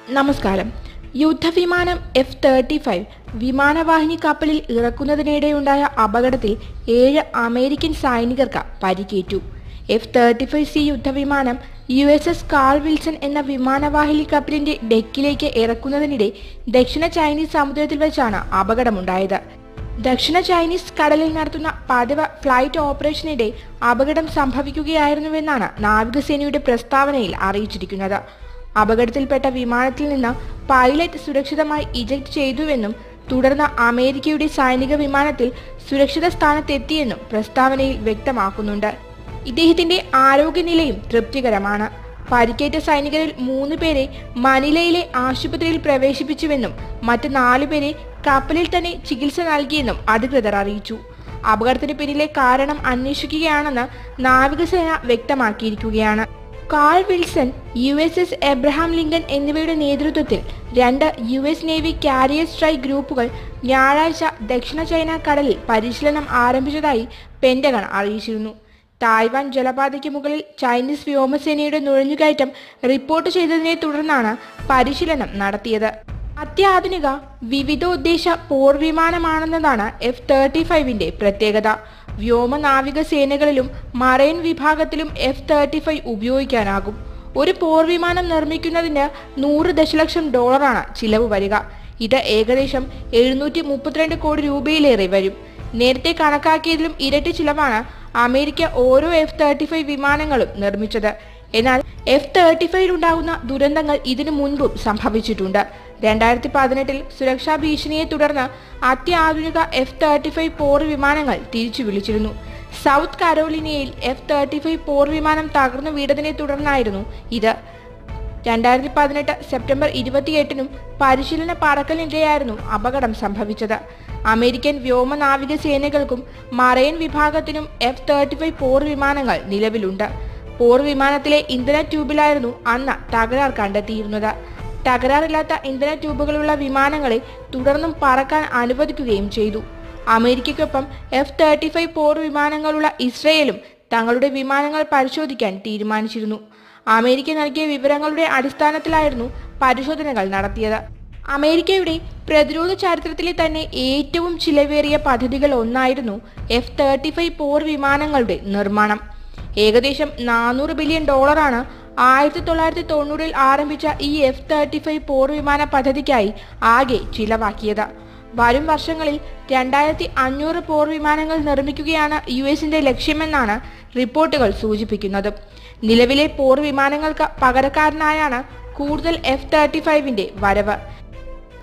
നമസ്കാരം യുദ്ധവിമാനം F thirty five വിമാനവാഹിനി കപ്പലിൽ ഇറക്കുന്നതിനിടെയുണ്ടായ അപകടത്തിൽ ഏഴ് അമേരിക്കൻ സൈനികർക്ക് പരിക്കേറ്റു എഫ് തേർട്ടി ഫൈവ് സി യുദ്ധവിമാനം U S S Carl Wilson എന്ന വിമാനവാഹിനി കപ്പലിന്റെ ഡെക്കിലേക്ക് ഇറക്കുന്നതിനിടെ ദക്ഷിണ ചൈനീസ് സമുദ്രത്തിൽ വെച്ചാണ് അപകടമുണ്ടായത് ദക്ഷിണ ചൈനീസ് കടലിൽ നടത്തുന്ന പതിവ് ഫ്ലൈറ്റ് ഓപ്പറേഷനിടെ അപകടം സംഭവിക്കുകയായിരുന്നുവെന്നാണ് നാവികസേനയുടെ പ്രസ്താവനയിൽ അറിയിച്ചിരിക്കുന്നത് അപകടത്തിൽപ്പെട്ട വിമാനത്തിൽ നിന്ന് പൈലറ്റ് സുരക്ഷിതമായി ഇജക്ട് ചെയ്തുവെന്നും തുടർന്ന് അമേരിക്കയുടെ സൈനിക വിമാനത്തിൽ സുരക്ഷിത സ്ഥാനത്തെത്തിയെന്നും പ്രസ്താവനയിൽ വ്യക്തമാക്കുന്നുണ്ട് ഇദ്ദേഹത്തിന്റെ ആരോഗ്യനിലയും തൃപ്തികരമാണ് പരിക്കേറ്റ സൈനികരിൽ മൂന്ന് പേരെ മനിലയിലെ ആശുപത്രിയിൽ പ്രവേശിപ്പിച്ചുവെന്നും മറ്റ് നാലു പേരെ കപ്പലിൽ തന്നെ ചികിത്സ നൽകിയെന്നും അധികൃതർ അറിയിച്ചു അപകടത്തിന് പിന്നിലെ കാരണം അന്വേഷിക്കുകയാണെന്ന് നാവികസേന വ്യക്തമാക്കിയിരിക്കുകയാണ് Carl Wilson U S S Abraham Lincoln എന്നിവയുടെ നേതൃത്വത്തിൽ രണ്ട് U S navy carrier strike ഗ്രൂപ്പുകൾ ഞായറാഴ്ച ദക്ഷിണ ചൈന കടലിൽ പരിശീലനം ആരംഭിച്ചതായി പെന്റഗൺ അറിയിച്ചിരുന്നു തായ്വാൻ ജലപാതയ്ക്ക് മുകളിൽ ചൈനീസ് വ്യോമസേനയുടെ നുഴഞ്ഞുകയറ്റം റിപ്പോർട്ട് ചെയ്തതിനെ തുടർന്നാണ് പരിശീലനം നടത്തിയത് അത്യാധുനിക വിവിധോദ്ദേശ പോർവിമാനമാണെന്നതാണ് എഫ് തേർട്ടി ഫൈവിന്റെ പ്രത്യേകത വ്യോമ നാവിക സേനകളിലും മറൈൻ വിഭാഗത്തിലും എഫ് തേർട്ടി ഫൈവ് ഉപയോഗിക്കാനാകും ഒരു പോർവിമാനം നിർമ്മിക്കുന്നതിന് നൂറ് ദശലക്ഷം ഡോളറാണ് ചിലവ് വരിക ഇത് ഏകദേശം എഴുന്നൂറ്റി മുപ്പത്തിരണ്ട് കോടി രൂപയിലേറെ വരും നേരത്തെ കണക്കാക്കിയതിലും ഇരട്ടി ചിലവാണ് അമേരിക്ക ഓരോ എഫ് തേർട്ടി ഫൈവ് വിമാനങ്ങളും നിർമ്മിച്ചത് എന്നാൽ എഫ് തേർട്ടി ഫൈവിലുണ്ടാകുന്ന ദുരന്തങ്ങൾ ഇതിനു മുൻപും സംഭവിച്ചിട്ടുണ്ട് രണ്ടായിരത്തി പതിനെട്ടിൽ സുരക്ഷാ ഭീഷണിയെ തുടർന്ന് അത്യാധുനിക എഫ് തേർട്ടി ഫൈവ് പോർ വിമാനങ്ങൾ തിരിച്ചു വിളിച്ചിരുന്നു സൗത്ത് കരോലിനയിൽ എഫ് തേർട്ടി ഫൈവ് പോർ വിമാനം തകർന്നു വീണതിനെ തുടർന്നായിരുന്നു ഇത് രണ്ടായിരത്തി പതിനെട്ട് സെപ്റ്റംബർ ഇരുപത്തിയെട്ടിനും പരിശീലന പറക്കലിനിടെയായിരുന്നു അപകടം സംഭവിച്ചത് അമേരിക്കൻ വ്യോമ നാവിക സേനകൾക്കും മറൈൻ വിഭാഗത്തിനും എഫ് തേർട്ടി ഫൈവ് പോർ വിമാനങ്ങൾ നിലവിലുണ്ട് പോർ വിമാനത്തിലെ ഇന്ധന ട്യൂബിലായിരുന്നു അന്ന് തകരാർ കണ്ടെത്തിയിരുന്നത് തകരാറില്ലാത്ത ഇന്ധന ട്യൂബുകളുള്ള വിമാനങ്ങളെ തുടർന്നും പറക്കാൻ അനുവദിക്കുകയും ചെയ്തു അമേരിക്കയ്ക്കൊപ്പം എഫ് തേർട്ടി ഫൈവ് പോർ വിമാനങ്ങളുള്ള ഇസ്രയേലും തങ്ങളുടെ വിമാനങ്ങൾ പരിശോധിക്കാൻ തീരുമാനിച്ചിരുന്നു അമേരിക്ക നൽകിയ വിവരങ്ങളുടെ അടിസ്ഥാനത്തിലായിരുന്നു പരിശോധനകൾ നടത്തിയത് അമേരിക്കയുടെ പ്രതിരോധ ചരിത്രത്തിലെ തന്നെ ഏറ്റവും ചിലവേറിയ പദ്ധതികൾ ഒന്നായിരുന്നു എഫ് തേർട്ടി ഫൈവ് പോർ വിമാനങ്ങളുടെ നിർമ്മാണം ഏകദേശം നാനൂറ് ബില്യൺ ഡോളറാണ് ആയിരത്തി തൊള്ളായിരത്തി തൊണ്ണൂറിൽ ആരംഭിച്ച ഈ എഫ് തേർട്ടി ഫൈവ് പോർ വിമാന പദ്ധതിക്കായി ആകെ ചിലവാക്കിയത് വരും വർഷങ്ങളിൽ രണ്ടായിരത്തി അഞ്ഞൂറ് പോർ വിമാനങ്ങൾ നിർമ്മിക്കുകയാണ് യു എസിന്റെ ലക്ഷ്യമെന്നാണ് റിപ്പോർട്ടുകൾ സൂചിപ്പിക്കുന്നത് നിലവിലെ പോർ വിമാനങ്ങൾക്ക് പകരക്കാരനായാണ് കൂടുതൽ എഫ് തേർട്ടി ഫൈവിന്റെ വരവ്